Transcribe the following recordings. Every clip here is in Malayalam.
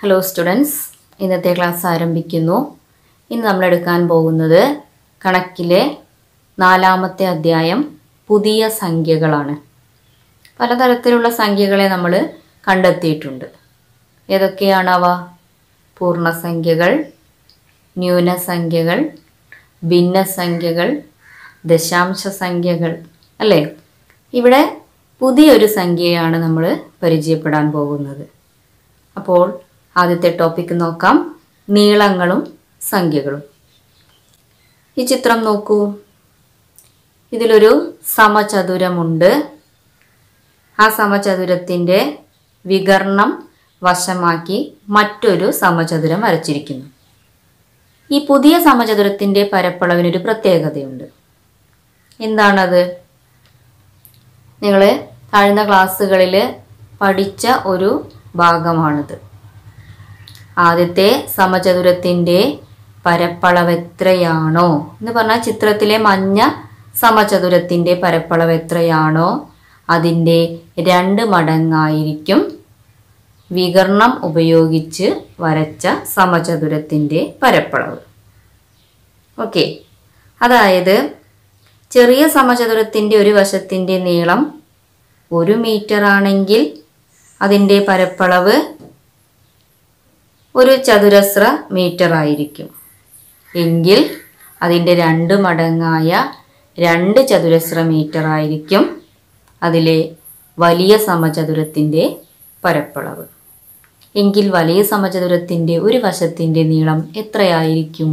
ഹലോ സ്റ്റുഡൻസ് ഇന്നത്തെ ക്ലാസ് ആരംഭിക്കുന്നു ഇന്ന് നമ്മൾ എടുക്കാൻ പോകുന്നത് കണക്കിലെ നാലാമത്തെ അധ്യായം പുതിയ സംഖ്യകളാണ് പലതരത്തിലുള്ള സംഖ്യകളെ നമ്മൾ കണ്ടെത്തിയിട്ടുണ്ട് ഏതൊക്കെയാണവ പൂർണ്ണസംഖ്യകൾ ന്യൂനസംഖ്യകൾ ഭിന്നസംഖ്യകൾ ദശാംശ സംഖ്യകൾ അല്ലേ ഇവിടെ പുതിയൊരു സംഖ്യയാണ് നമ്മൾ പരിചയപ്പെടാൻ പോകുന്നത് അപ്പോൾ ആദ്യത്തെ ടോപ്പിക് നോക്കാം നീളങ്ങളും സംഖ്യകളും ഈ ചിത്രം നോക്കൂ ഇതിലൊരു സമചതുരമുണ്ട് ആ സമചതുരത്തിൻ്റെ വികർണം വശമാക്കി മറ്റൊരു സമചതുരം വരച്ചിരിക്കുന്നു ഈ പുതിയ സമചതുരത്തിൻ്റെ പരപ്പളവിനൊരു പ്രത്യേകതയുണ്ട് എന്താണത് നിങ്ങൾ താഴ്ന്ന ക്ലാസ്സുകളിൽ പഠിച്ച ഒരു ഭാഗമാണിത് ആദ്യത്തെ സമചതുരത്തിൻ്റെ പരപ്പളവ് എത്രയാണോ എന്ന് പറഞ്ഞാൽ ചിത്രത്തിലെ മഞ്ഞ സമചതുരത്തിൻ്റെ പരപ്പളവ് എത്രയാണോ അതിൻ്റെ രണ്ട് മടങ്ങായിരിക്കും വികർണം ഉപയോഗിച്ച് വരച്ച സമചതുരത്തിൻ്റെ പരപ്പളവ് ഓക്കെ അതായത് ചെറിയ സമചതുരത്തിൻ്റെ ഒരു വശത്തിൻ്റെ നീളം ഒരു മീറ്റർ ആണെങ്കിൽ അതിൻ്റെ പരപ്പളവ് ഒരു ചതുരശ്ര മീറ്റർ ആയിരിക്കും എങ്കിൽ അതിൻ്റെ രണ്ട് മടങ്ങായ രണ്ട് ചതുരശ്ര മീറ്റർ ആയിരിക്കും അതിലെ വലിയ സമചതുരത്തിൻ്റെ പരപ്പളവ് എങ്കിൽ വലിയ സമചതുരത്തിൻ്റെ ഒരു വശത്തിൻ്റെ നീളം എത്രയായിരിക്കും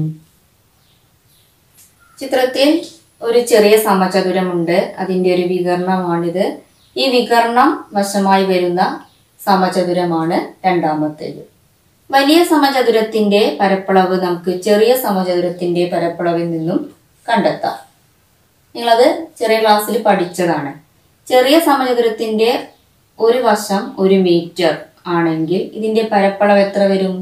ചിത്രത്തിൽ ഒരു ചെറിയ സമചതുരമുണ്ട് അതിൻ്റെ ഒരു വികരണമാണിത് ഈ വികരണം വശമായി വരുന്ന സമചതുരമാണ് രണ്ടാമത്തേത് വലിയ സമചതുരത്തിന്റെ പരപ്പളവ് നമുക്ക് ചെറിയ സമചതുരത്തിന്റെ പരപ്പളവിൽ നിന്നും കണ്ടെത്താം നിങ്ങളത് ചെറിയ ക്ലാസ്സിൽ പഠിച്ചതാണ് ചെറിയ സമചതുരത്തിന്റെ ഒരു വശം ഒരു മീറ്റർ ആണെങ്കിൽ ഇതിന്റെ പരപ്പളവ് എത്ര വരും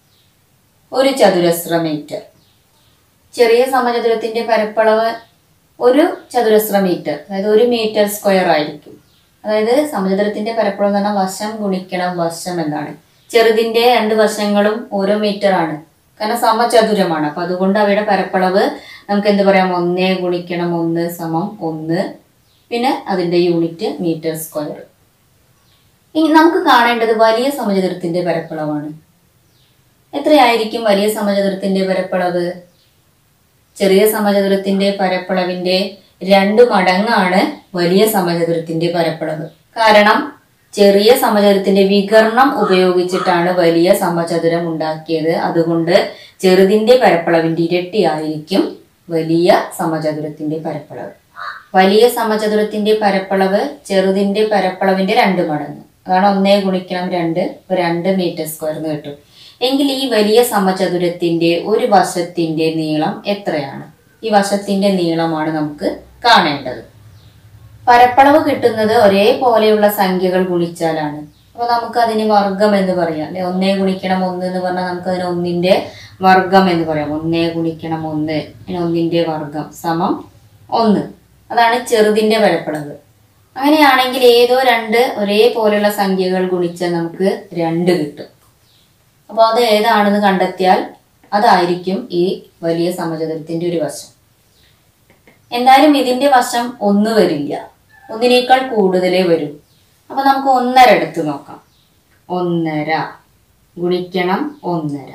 ഒരു ചതുരശ്ര മീറ്റർ ചെറിയ സമചതുരത്തിന്റെ പരപ്പളവ് ഒരു ചതുരശ്ര മീറ്റർ അതായത് ഒരു മീറ്റർ സ്ക്വയർ ആയിരിക്കും അതായത് സമചതുരത്തിന്റെ പരപ്പളവ് എന്ന് പറഞ്ഞാൽ വശം ഗുണിക്കണം വശം എന്നാണ് ചെറുതിന്റെ രണ്ട് വശങ്ങളും ഓരോ മീറ്റർ ആണ് കാരണം സമചതുരമാണ് അപ്പൊ അതുകൊണ്ട് അവയുടെ പരപ്പളവ് നമുക്ക് എന്ത് പറയാം ഒന്നേ ഗുണിക്കണം ഒന്ന് സമം ഒന്ന് പിന്നെ അതിന്റെ യൂണിറ്റ് മീറ്റർ സ്ക്വയർ ഇനി നമുക്ക് കാണേണ്ടത് വലിയ സമചതുരത്തിന്റെ പരപ്പളവാണ് എത്രയായിരിക്കും വലിയ സമചതുരത്തിന്റെ പരപ്പളവ് ചെറിയ സമചതുരത്തിന്റെ പരപ്പളവിന്റെ രണ്ട് മടങ്ങാണ് വലിയ സമചതുരത്തിന്റെ പരപ്പളവ് കാരണം ചെറിയ സമചതുരത്തിന്റെ വികർണം ഉപയോഗിച്ചിട്ടാണ് വലിയ സമചതുരം ഉണ്ടാക്കിയത് അതുകൊണ്ട് ചെറുതിന്റെ പരപ്പളവിന്റെ ഇരട്ടിയായിരിക്കും വലിയ സമചതുരത്തിന്റെ പരപ്പളവ് വലിയ സമചതുരത്തിന്റെ പരപ്പളവ് ചെറുതിന്റെ പരപ്പളവിന്റെ രണ്ട് മടങ്ങ് അതാണ് ഒന്നേ ഗുണിക്കണം രണ്ട് രണ്ട് മീറ്റർ സ്ക്വയർ എന്ന് കിട്ടും എങ്കിൽ ഈ വലിയ സമചതുരത്തിന്റെ ഒരു വശത്തിന്റെ നീളം എത്രയാണ് ഈ വശത്തിന്റെ നീളമാണ് നമുക്ക് കാണേണ്ടത് പരപ്പളവ് കിട്ടുന്നത് ഒരേപോലെയുള്ള സംഖ്യകൾ ഗുണിച്ചാലാണ് അപ്പൊ നമുക്ക് അതിന് വർഗം എന്ന് പറയാം അല്ലെ ഒന്നേ ഗുണിക്കണം ഒന്ന് എന്ന് പറഞ്ഞാൽ നമുക്ക് അതിന് ഒന്നിന്റെ വർഗം എന്ന് പറയാം ഒന്നേ ഗുണിക്കണം ഒന്ന് അതിന് ഒന്നിന്റെ വർഗം സമം ഒന്ന് അതാണ് ചെറുതിന്റെ പരപ്പളവ് അങ്ങനെയാണെങ്കിൽ ഏതോ രണ്ട് ഒരേപോലെയുള്ള സംഖ്യകൾ ഗുണിച്ചാൽ നമുക്ക് രണ്ട് കിട്ടും അപ്പോൾ അത് ഏതാണെന്ന് കണ്ടെത്തിയാൽ അതായിരിക്കും ഈ വലിയ സമചതുരത്തിന്റെ ഒരു വശം എന്തായാലും ഇതിന്റെ വശം ഒന്ന് വരില്ല ഒന്നിനേക്കാൾ കൂടുതലേ വരും അപ്പൊ നമുക്ക് ഒന്നര എടുത്ത് നോക്കാം ഒന്നര ഗുണിക്കണം ഒന്നര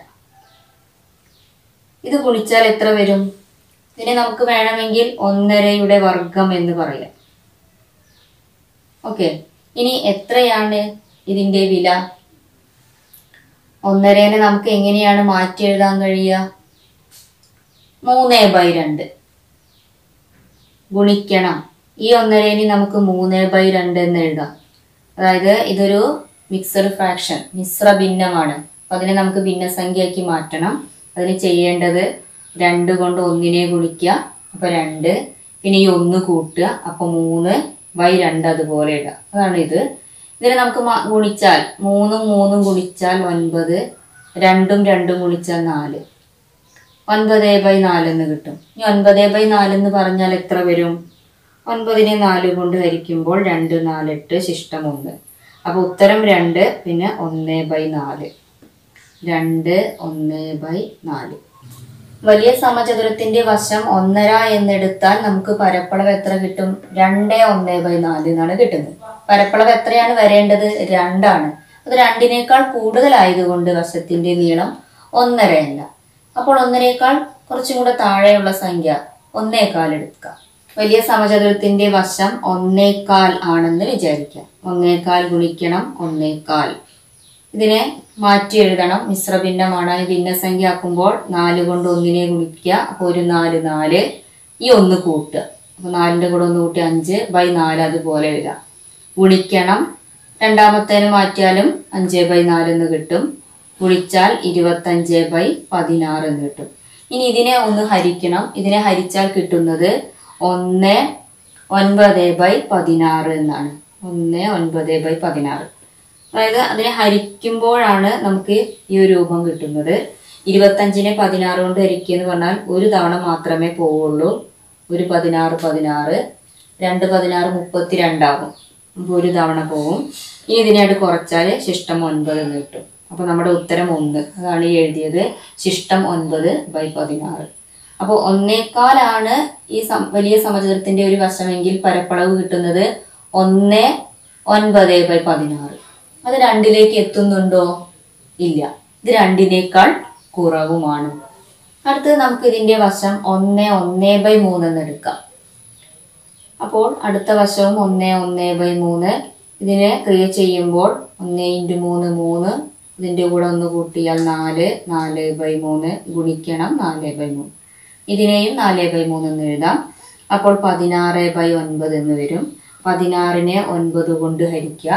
ഇത് ഗുണിച്ചാൽ എത്ര വരും ഇതിനെ നമുക്ക് വേണമെങ്കിൽ ഒന്നരയുടെ വർഗം എന്ന് പറയാം ഓക്കെ ഇനി എത്രയാണ് ഇതിന്റെ വില ഒന്നരേനെ നമുക്ക് എങ്ങനെയാണ് മാറ്റി എഴുതാൻ കഴിയുക മൂന്ന് ബൈ രണ്ട് ഗുണിക്കണം ഈ ഒന്നരേനി നമുക്ക് മൂന്ന് ബൈ രണ്ട് എന്ന് എഴുതാം അതായത് ഇതൊരു മിക്സഡ് ഫ്രാക്ഷൻ മിശ്ര ഭിന്നമാണ് അപ്പൊ അതിനെ നമുക്ക് ഭിന്നസംഖ്യയാക്കി മാറ്റണം അതിന് ചെയ്യേണ്ടത് രണ്ട് കൊണ്ട് ഒന്നിനെ ഗുണിക്കുക അപ്പൊ രണ്ട് പിന്നെ ഈ ഒന്ന് കൂട്ടുക അപ്പൊ മൂന്ന് ബൈ രണ്ട് അതുപോലെ ഇടുക അതാണ് ഇത് ഇതിനെ നമുക്ക് മ- ഗുണിച്ചാൽ മൂന്നും മൂന്നും ഗുണിച്ചാൽ ഒൻപത് രണ്ടും രണ്ടും ഗുണിച്ചാൽ നാല് ഒൻപത് ബൈ നാലെന്ന് കിട്ടും ഇനി ഒൻപത് ബൈ നാലെന്ന് പറഞ്ഞാൽ എത്ര വരും ഒൻപതിനെ നാല് കൊണ്ട് ഹരിക്കുമ്പോൾ രണ്ട് നാല് എട്ട് ശിഷ്ടം ഒന്ന് അപ്പൊ ഉത്തരം രണ്ട് പിന്നെ ഒന്ന് ബൈ നാല് രണ്ട് ഒന്ന് ബൈ നാല് വലിയ സമചതുരത്തിന്റെ വശം ഒന്നര എന്നെടുത്താൽ നമുക്ക് പരപ്പളവ് എത്ര കിട്ടും രണ്ട് ഒന്ന് ബൈ നാല് എന്നാണ് കിട്ടുന്നത് പരപ്പളവ് എത്രയാണ് വരേണ്ടത് രണ്ടാണ് അത് രണ്ടിനേക്കാൾ കൂടുതലായതുകൊണ്ട് വശത്തിന്റെ നീളം ഒന്നരയല്ല അപ്പോൾ ഒന്നരേക്കാൾ കുറച്ചും കൂടെ താഴെയുള്ള സംഖ്യ ഒന്നേക്കാൽ എടുക്കുക വലിയ സമചതുരത്തിന്റെ വശം ഒന്നേക്കാൽ ആണെന്ന് വിചാരിക്കാം ഒന്നേക്കാൽ ഗുണിക്കണം ഒന്നേക്കാൽ ഇതിനെ മാറ്റി എഴുതണം മിശ്ര ഭിന്നമാണ് ഭിന്നസംഖ്യ ആക്കുമ്പോൾ നാല് കൊണ്ട് ഒന്നിനെ ഗുണിക്കുക അപ്പോൾ ഒരു നാല് നാല് ഈ ഒന്ന് കൂട്ടുക അപ്പോൾ നാലിൻ്റെ കൂടെ ഒന്ന് കൂട്ടി അഞ്ച് ബൈ നാല് അതുപോലെ എഴുതാം ഗുണിക്കണം രണ്ടാമത്തേന് മാറ്റിയാലും അഞ്ച് ബൈ നാല് എന്ന് കിട്ടും ഗുണിച്ചാൽ ഇരുപത്തഞ്ച് ബൈ പതിനാറ് എന്ന് കിട്ടും ഇനി ഇതിനെ ഒന്ന് ഹരിക്കണം ഇതിനെ ഹരിച്ചാൽ കിട്ടുന്നത് ഒന്ന് ഒൻപത് ബൈ പതിനാറ് എന്നാണ് ഒന്ന് ഒൻപത് ബൈ പതിനാറ് അതായത് അതിനെ ഹരിക്കുമ്പോഴാണ് നമുക്ക് ഈ ഒരു രൂപം കിട്ടുന്നത് ഇരുപത്തഞ്ചിനെ പതിനാറ് കൊണ്ട് ഹരിക്കുക എന്ന് പറഞ്ഞാൽ ഒരു തവണ മാത്രമേ പോവുള്ളൂ ഒരു പതിനാറ് പതിനാറ് രണ്ട് പതിനാറ് മുപ്പത്തി രണ്ടാകും അപ്പോൾ ഒരു തവണ പോവും ഇനി ഇതിനായിട്ട് കുറച്ചാൽ ശിഷ്ടം ഒൻപത് എന്ന് കിട്ടും അപ്പോൾ നമ്മുടെ ഉത്തരം ഒന്ന് അതാണ് ഈ എഴുതിയത് ശിഷ്ടം ഒൻപത് ബൈ പതിനാറ് അപ്പോൾ ഒന്നേക്കാലാണ് ഈ സം വലിയ സമചതുരത്തിന്റെ ഒരു വശമെങ്കിൽ പരപ്പളവ് കിട്ടുന്നത് ഒന്ന് ഒൻപത് ബൈ പതിനാറ് അത് രണ്ടിലേക്ക് എത്തുന്നുണ്ടോ ഇല്ല ഇത് രണ്ടിനേക്കാൾ കുറവുമാണ് അടുത്തത് നമുക്ക് ഇതിന്റെ വശം ഒന്ന് ഒന്ന് ബൈ മൂന്ന് എന്ന് എടുക്കാം അപ്പോൾ അടുത്ത വശവും ഒന്ന് ഒന്ന് ബൈ മൂന്ന് ഇതിനെ ക്രിയ ചെയ്യുമ്പോൾ ഒന്ന് ഇൻറ്റു മൂന്ന് മൂന്ന് ഇതിൻ്റെ കൂടെ ഒന്ന് കൂട്ടിയാൽ നാല് നാല് ബൈ മൂന്ന് ഗുണിക്കണം നാല് ബൈ മൂന്ന് ഇതിനെയും നാല് ബൈ മൂന്ന് എന്ന് എഴുതാം അപ്പോൾ പതിനാറ് ബൈ ഒൻപത് എന്ന് വരും പതിനാറിനെ ഒൻപത് കൊണ്ട് ഹരിക്കുക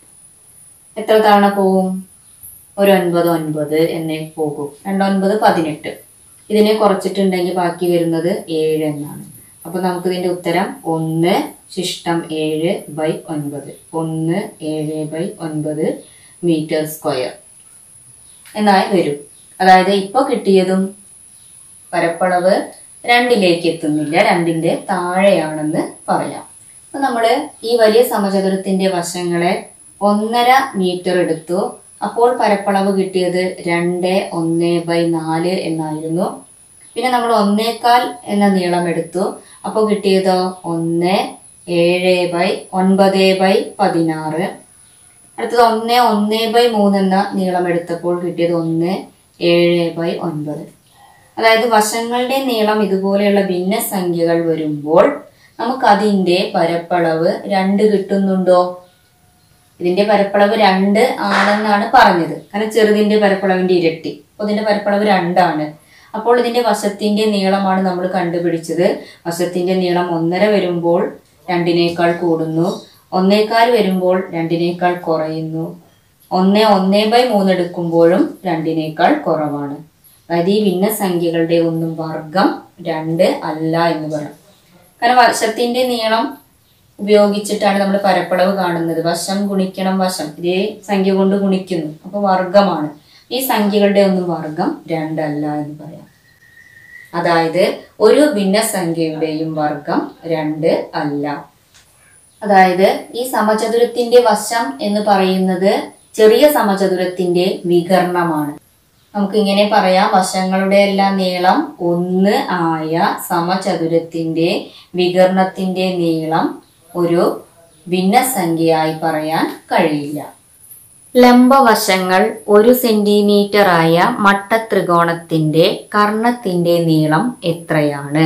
എത്ര തവണ പോവും ഒരു ഒൻപത് ഒൻപത് എന്നേ പോകും രണ്ടൊൻപത് പതിനെട്ട് ഇതിനെ കുറച്ചിട്ടുണ്ടെങ്കിൽ ബാക്കി വരുന്നത് ഏഴ് എന്നാണ് അപ്പോൾ നമുക്ക് ഇതിൻ്റെ ഉത്തരം ഒന്ന് ശിഷ്ടം ഏഴ് ബൈ ഒൻപത് ഒന്ന് ഏഴ് ബൈ ഒൻപത് മീറ്റർ സ്ക്വയർ എന്നായി വരും അതായത് ഇപ്പോൾ കിട്ടിയതും പരപ്പളവ് രണ്ടിലേക്ക് എത്തുന്നില്ല രണ്ടിന്റെ താഴെയാണെന്ന് പറയാം അപ്പൊ നമ്മൾ ഈ വലിയ സമചതുരത്തിന്റെ വശങ്ങളെ ഒന്നര മീറ്റർ എടുത്തു അപ്പോൾ പരപ്പളവ് കിട്ടിയത് രണ്ട് ഒന്ന് ബൈ നാല് എന്നായിരുന്നു പിന്നെ നമ്മൾ ഒന്നേക്കാൽ എന്ന നീളം എടുത്തു അപ്പോൾ കിട്ടിയതോ ഒന്ന് ഏഴ് ബൈ ഒൻപത് ബൈ പതിനാറ് അടുത്തത് ഒന്ന് ഒന്ന് ബൈ മൂന്ന് എന്ന നീളം എടുത്തപ്പോൾ കിട്ടിയത് ഒന്ന് ഏഴ് ബൈ ഒൻപത് അതായത് വശങ്ങളുടെ നീളം ഇതുപോലെയുള്ള ഭിന്നസംഖ്യകൾ വരുമ്പോൾ നമുക്ക് അതിന്റെ പരപ്പളവ് രണ്ട് കിട്ടുന്നുണ്ടോ ഇതിന്റെ പരപ്പളവ് രണ്ട് ആണെന്നാണ് പറഞ്ഞത് കാരണം ചെറുതിന്റെ പരപ്പളവിന്റെ ഇരട്ടി അപ്പോൾ ഇതിന്റെ പരപ്പളവ് രണ്ടാണ് അപ്പോൾ ഇതിന്റെ വശത്തിന്റെ നീളമാണ് നമ്മൾ കണ്ടുപിടിച്ചത് വശത്തിന്റെ നീളം ഒന്നര വരുമ്പോൾ രണ്ടിനേക്കാൾ കൂടുന്നു ഒന്നേക്കാൽ വരുമ്പോൾ രണ്ടിനേക്കാൾ കുറയുന്നു ഒന്ന് ഒന്നേ ബൈ മൂന്ന് എടുക്കുമ്പോഴും രണ്ടിനേക്കാൾ കുറവാണ് അതായത് ഈ ഭിന്നസംഖ്യകളുടെ ഒന്നും വർഗം രണ്ട് അല്ല എന്ന് പറയാം കാരണം വശത്തിന്റെ നീളം ഉപയോഗിച്ചിട്ടാണ് നമ്മൾ പരപ്പളവ് കാണുന്നത് വശം ഗുണിക്കണം വശം ഇതേ സംഖ്യ കൊണ്ട് ഗുണിക്കുന്നു അപ്പൊ വർഗമാണ് ഈ സംഖ്യകളുടെ ഒന്നും വർഗം രണ്ടല്ല എന്ന് പറയാം അതായത് ഒരു ഭിന്നസംഖ്യയുടെയും വർഗം രണ്ട് അല്ല അതായത് ഈ സമചതുരത്തിന്റെ വശം എന്ന് പറയുന്നത് ചെറിയ സമചതുരത്തിന്റെ വികരണമാണ് നമുക്ക് ഇങ്ങനെ പറയാം വശങ്ങളുടെ എല്ലാം നീളം ഒന്ന് ആയ സമചതുരത്തിന്റെ വികരണത്തിന്റെ നീളം ഒരു ഭിന്നസംഖ്യയായി പറയാൻ കഴിയില്ല ലംബവശങ്ങൾ ഒരു സെന്റിമീറ്റർ ആയ മട്ടത്രികോണത്തിന്റെ കർണത്തിന്റെ നീളം എത്രയാണ്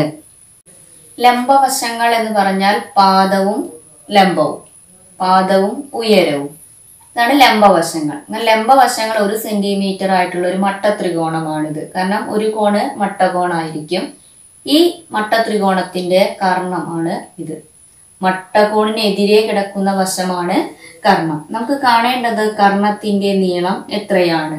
ലംബവശങ്ങൾ എന്ന് പറഞ്ഞാൽ പാദവും ലംബവും പാദവും ഉയരവും ഇതാണ് ലംബവശങ്ങൾ എന്നാൽ ലംബവശങ്ങൾ ഒരു സെന്റിമീറ്റർ ആയിട്ടുള്ള ഒരു മട്ടത്രികോണമാണിത് കാരണം ഒരു കോണ് മട്ടകോണായിരിക്കും ഈ മട്ടത്രികോണത്തിന്റെ കർണമാണ് ഇത് മട്ടകോണിനെതിരെ കിടക്കുന്ന വശമാണ് കർണം നമുക്ക് കാണേണ്ടത് കർണത്തിന്റെ നീളം എത്രയാണ്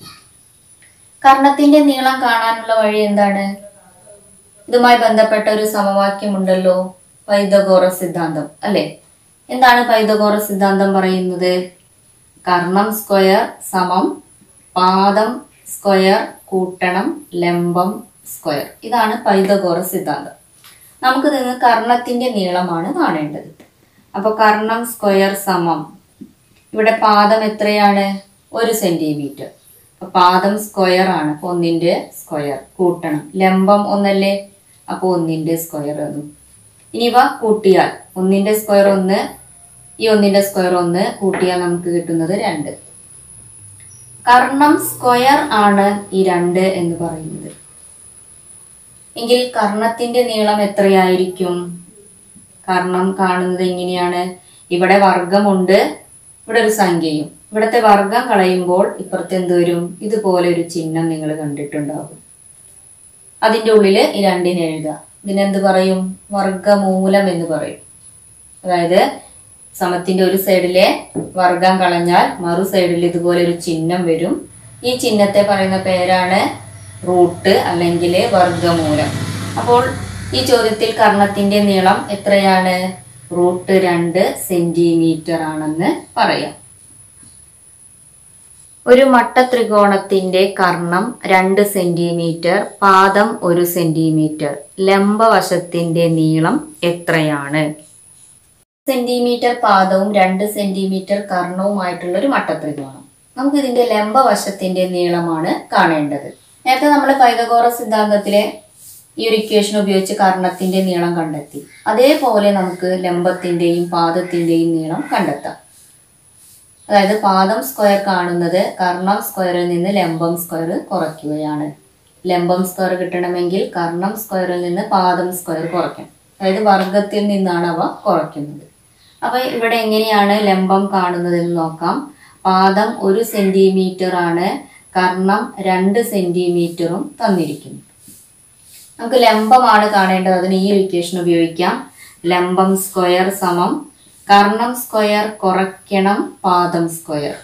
കർണത്തിന്റെ നീളം കാണാനുള്ള വഴി എന്താണ് ഇതുമായി ബന്ധപ്പെട്ട ഒരു സമവാക്യമുണ്ടല്ലോ പൈതഗോറ സിദ്ധാന്തം അല്ലെ എന്താണ് പൈതഗോറ സിദ്ധാന്തം പറയുന്നത് കർണം സ്ക്വയർ സമം പാദം സ്ക്വയർ കൂട്ടണം ലംബം സ്ക്വയർ ഇതാണ് പൈതഗോറ സിദ്ധാന്തം നമുക്ക് നിന്ന് കർണത്തിന്റെ നീളമാണ് കാണേണ്ടത് അപ്പൊ കർണം സ്ക്വയർ സമം ഇവിടെ പാദം എത്രയാണ് ഒരു സെന്റിമീറ്റർ അപ്പൊ പാദം സ്ക്വയർ ആണ് അപ്പൊ ഒന്നിന്റെ സ്ക്വയർ കൂട്ടണം ലംബം ഒന്നല്ലേ അപ്പൊ ഒന്നിന്റെ സ്ക്വയർ എന്നും ഇനി ഇവ കൂട്ടിയാൽ ഒന്നിന്റെ സ്ക്വയർ ഒന്ന് ഈ ഒന്നിന്റെ സ്ക്വയർ ഒന്ന് കൂട്ടിയാൽ നമുക്ക് കിട്ടുന്നത് രണ്ട് കർണം സ്ക്വയർ ആണ് ഈ രണ്ട് എന്ന് പറയുന്നത് എങ്കിൽ കർണത്തിന്റെ നീളം എത്രയായിരിക്കും കർണം കാണുന്നത് എങ്ങനെയാണ് ഇവിടെ വർഗമുണ്ട് ഇവിടെ ഒരു സംഖ്യയും ഇവിടത്തെ വർഗം കളയുമ്പോൾ ഇപ്പുറത്ത് എന്ത് വരും ഇതുപോലെ ഒരു ചിഹ്നം നിങ്ങൾ കണ്ടിട്ടുണ്ടാകും അതിന്റെ ഉള്ളില് ഈ രണ്ടിനെ എഴുതുക ഇതിനെന്ത് പറയും വർഗമൂലം എന്ന് പറയും അതായത് സമത്തിന്റെ ഒരു സൈഡിലെ വർഗം കളഞ്ഞാൽ മറു സൈഡിൽ ഇതുപോലെ ഒരു ചിഹ്നം വരും ഈ ചിഹ്നത്തെ പറയുന്ന പേരാണ് റൂട്ട് അല്ലെങ്കിൽ വർഗമൂലം അപ്പോൾ ഈ ചോദ്യത്തിൽ കർണത്തിന്റെ നീളം എത്രയാണ് റൂട്ട് രണ്ട് സെന്റിമീറ്റർ ആണെന്ന് പറയാം ഒരു മട്ടത്രികോണത്തിന്റെ കർണം രണ്ട് സെന്റിമീറ്റർ പാദം ഒരു സെന്റിമീറ്റർ ലംബവശത്തിന്റെ നീളം എത്രയാണ് സെന്റിമീറ്റർ പാദവും രണ്ട് സെന്റിമീറ്റർ കർണവുമായിട്ടുള്ള ഒരു മട്ടത്രികോണം നമുക്ക് ഇതിന്റെ ലംബവശത്തിന്റെ നീളമാണ് കാണേണ്ടത് നേരത്തെ നമ്മൾ പൈതഗോറ സിദ്ധാന്തത്തിലെ ഈ ഒരു ഇക്വേഷൻ ഉപയോഗിച്ച് കർണത്തിന്റെ നീളം കണ്ടെത്തി അതേപോലെ നമുക്ക് ലംബത്തിന്റെയും പാദത്തിന്റെയും നീളം കണ്ടെത്താം അതായത് പാദം സ്ക്വയർ കാണുന്നത് കർണം സ്ക്വയറിൽ നിന്ന് ലംബം സ്ക്വയർ കുറയ്ക്കുകയാണ് ലംബം സ്ക്വയർ കിട്ടണമെങ്കിൽ കർണം സ്ക്വയറിൽ നിന്ന് പാദം സ്ക്വയർ കുറയ്ക്കണം അതായത് വർഗത്തിൽ നിന്നാണ് അവ കുറയ്ക്കുന്നത് അപ്പൊ ഇവിടെ എങ്ങനെയാണ് ലംബം കാണുന്നത് എന്ന് നോക്കാം പാദം ഒരു സെന്റിമീറ്റർ ആണ് കർണം രണ്ട് സെന്റിമീറ്ററും തന്നിരിക്കുന്നു നമുക്ക് ലംബമാണ് കാണേണ്ടത് അതിന് ഈ ഇക്വേഷൻ ഉപയോഗിക്കാം ലംബം സ്ക്വയർ സമം കർണം സ്ക്വയർ കുറയ്ക്കണം പാദം സ്ക്വയർ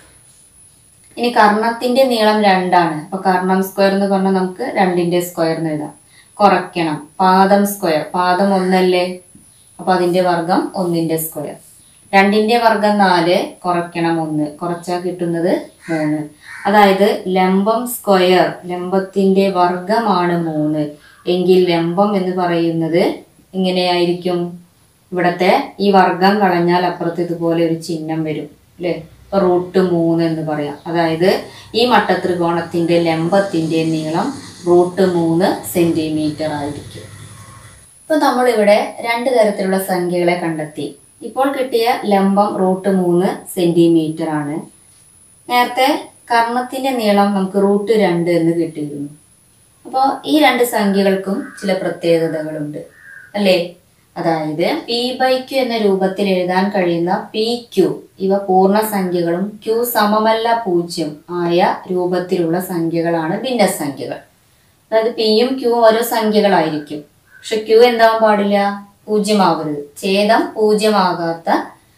ഇനി കർണത്തിന്റെ നീളം രണ്ടാണ് അപ്പൊ കർണം സ്ക്വയർ എന്ന് പറഞ്ഞാൽ നമുക്ക് രണ്ടിന്റെ സ്ക്വയർ എന്ന് എഴുതാം കുറയ്ക്കണം പാദം സ്ക്വയർ പാദം ഒന്നല്ലേ അപ്പൊ അതിന്റെ വർഗം ഒന്നിന്റെ സ്ക്വയർ രണ്ടിന്റെ വർഗം നാല് കുറയ്ക്കണം ഒന്ന് കുറച്ചാൽ കിട്ടുന്നത് മൂന്ന് അതായത് ലംബം സ്ക്വയർ ലംബത്തിന്റെ വർഗമാണ് മൂന്ന് എങ്കിൽ ലംബം എന്ന് പറയുന്നത് എങ്ങനെയായിരിക്കും ഇവിടത്തെ ഈ വർഗം കളഞ്ഞാൽ അപ്പുറത്ത് ഇതുപോലെ ഒരു ചിഹ്നം വരും അല്ലേ ഇപ്പൊ റൂട്ട് മൂന്ന് എന്ന് പറയാം അതായത് ഈ മട്ടത്രികോണത്തിന്റെ ലംബത്തിന്റെ നീളം റൂട്ട് മൂന്ന് സെന്റിമീറ്റർ ആയിരിക്കും ഇപ്പൊ നമ്മളിവിടെ രണ്ട് തരത്തിലുള്ള സംഖ്യകളെ കണ്ടെത്തി ഇപ്പോൾ കിട്ടിയ ലംബം റൂട്ട് മൂന്ന് സെന്റിമീറ്റർ ആണ് നേരത്തെ കർണത്തിന്റെ നീളം നമുക്ക് റൂട്ട് രണ്ട് എന്ന് കിട്ടിയിരുന്നു അപ്പോൾ ഈ രണ്ട് സംഖ്യകൾക്കും ചില പ്രത്യേകതകളുണ്ട് അല്ലേ അതായത് പി ബൈ ക്യു എന്ന രൂപത്തിൽ എഴുതാൻ കഴിയുന്ന പി ക്യു ഇവ പൂർണ്ണസംഖ്യകളും ക്യു സമമല്ല പൂജ്യം ആയ രൂപത്തിലുള്ള സംഖ്യകളാണ് ഭിന്നസംഖ്യകൾ അതായത് പിയും ക്യൂവും ഓരോ സംഖ്യകളായിരിക്കും പക്ഷെ ക്യൂ എന്താവാൻ പാടില്ല പൂജ്യമാവരുത് ഛേദം പൂജ്യമാകാത്ത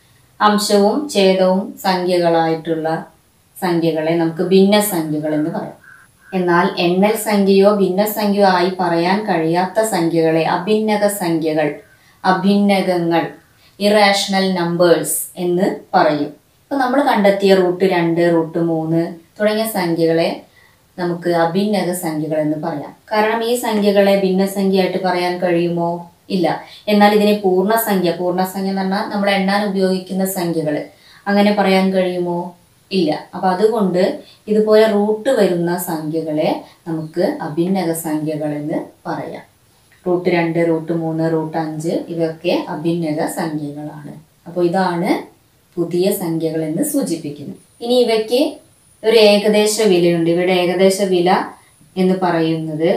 അംശവും ഛേദവും സംഖ്യകളായിട്ടുള്ള സംഖ്യകളെ നമുക്ക് ഭിന്നസംഖ്യകൾ എന്ന് പറയാം എന്നാൽ എണ്ണൽ സംഖ്യയോ ഭിന്നസംഖ്യയോ ആയി പറയാൻ കഴിയാത്ത സംഖ്യകളെ അഭിന്നക സംഖ്യകൾ അഭിന്നകങ്ങൾ ഇറാഷണൽ നമ്പേഴ്സ് എന്ന് പറയും ഇപ്പൊ നമ്മൾ കണ്ടെത്തിയ റൂട്ട് രണ്ട് റൂട്ട് മൂന്ന് തുടങ്ങിയ സംഖ്യകളെ നമുക്ക് അഭിന്നക സംഖ്യകൾ എന്ന് പറയാം കാരണം ഈ സംഖ്യകളെ ഭിന്നസംഖ്യയായിട്ട് പറയാൻ കഴിയുമോ ഇല്ല എന്നാൽ ഇതിനെ പൂർണ്ണസംഖ്യ പൂർണ്ണസംഖ്യ എന്ന് പറഞ്ഞാൽ നമ്മൾ എണ്ണാൻ ഉപയോഗിക്കുന്ന സംഖ്യകൾ അങ്ങനെ പറയാൻ കഴിയുമോ ഇല്ല അപ്പൊ അതുകൊണ്ട് ഇതുപോലെ റൂട്ട് വരുന്ന സംഖ്യകളെ നമുക്ക് അഭിന്നക സംഖ്യകൾ എന്ന് പറയാം റൂട്ട് രണ്ട് റൂട്ട് മൂന്ന് റൂട്ട് അഞ്ച് ഇവയൊക്കെ അഭിന്നക സംഖ്യകളാണ് അപ്പോൾ ഇതാണ് പുതിയ സംഖ്യകൾ എന്ന് സൂചിപ്പിക്കുന്നു ഇനി ഇവയ്ക്ക് ഒരു ഏകദേശ വിലയുണ്ട് ഇവയുടെ ഏകദേശ വില എന്ന് പറയുന്നത്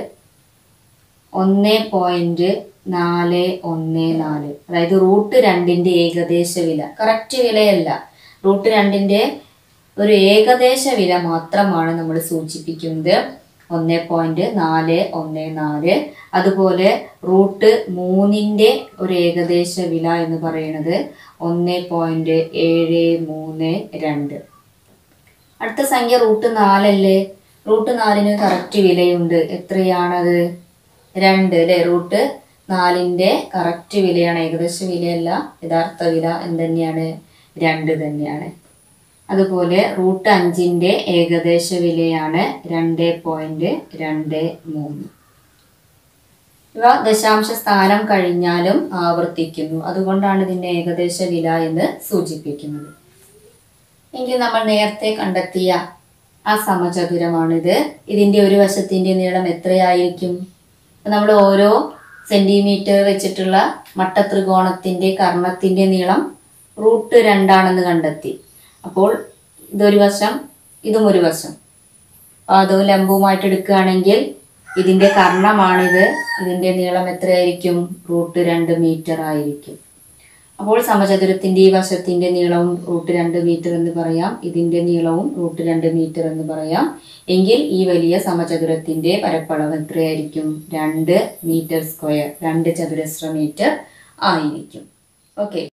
ഒന്ന് പോയിന്റ് നാല് ഒന്ന് നാല് അതായത് റൂട്ട് രണ്ടിന്റെ ഏകദേശ വില കറക്റ്റ് വിലയല്ല റൂട്ട് രണ്ടിന്റെ ഒരു ഏകദേശ വില മാത്രമാണ് നമ്മൾ സൂചിപ്പിക്കുന്നത് ഒന്ന് പോയിന്റ് നാല് ഒന്ന് നാല് അതുപോലെ റൂട്ട് മൂന്നിന്റെ ഒരു ഏകദേശ വില എന്ന് പറയുന്നത് ഒന്ന് പോയിന്റ് ഏഴ് മൂന്ന് രണ്ട് അടുത്ത സംഖ്യ റൂട്ട് നാലല്ലേ റൂട്ട് നാലിന് കറക്റ്റ് വിലയുണ്ട് എത്രയാണത് രണ്ട് അല്ലേ റൂട്ട് നാലിന്റെ കറക്റ്റ് വിലയാണ് ഏകദേശ വിലയല്ല യഥാർത്ഥ വില എന്ത് തന്നെയാണ് രണ്ട് തന്നെയാണ് അതുപോലെ റൂട്ട് അഞ്ചിന്റെ ഏകദേശ വിലയാണ് രണ്ട് പോയിന്റ് രണ്ട് മൂന്ന് ഇവ ദശാംശ സ്ഥാനം കഴിഞ്ഞാലും ആവർത്തിക്കുന്നു അതുകൊണ്ടാണ് ഇതിന്റെ ഏകദേശ വില എന്ന് സൂചിപ്പിക്കുന്നത് എങ്കിൽ നമ്മൾ നേരത്തെ കണ്ടെത്തിയ ആ സമചതുരമാണിത് ഇതിന്റെ ഒരു വശത്തിന്റെ നീളം എത്രയായിരിക്കും നമ്മൾ ഓരോ സെന്റിമീറ്റർ വെച്ചിട്ടുള്ള മട്ടത്രികോണത്തിന്റെ കർണത്തിന്റെ നീളം റൂട്ട് രണ്ടാണെന്ന് കണ്ടെത്തി അപ്പോൾ ഇതൊരു വശം ഇതും ഒരു വശം പാദവും ലംബവുമായിട്ട് എടുക്കുകയാണെങ്കിൽ ഇതിന്റെ കർണമാണിത് ഇതിന്റെ നീളം എത്രയായിരിക്കും റൂട്ട് രണ്ട് മീറ്റർ ആയിരിക്കും അപ്പോൾ സമചതുരത്തിന്റെ ഈ വശത്തിന്റെ നീളവും റൂട്ട് രണ്ട് മീറ്റർ എന്ന് പറയാം ഇതിന്റെ നീളവും റൂട്ട് രണ്ട് മീറ്റർ എന്ന് പറയാം എങ്കിൽ ഈ വലിയ സമചതുരത്തിന്റെ പരപ്പളവ് എത്രയായിരിക്കും രണ്ട് മീറ്റർ സ്ക്വയർ രണ്ട് ചതുരശ്ര മീറ്റർ ആയിരിക്കും ഓക്കെ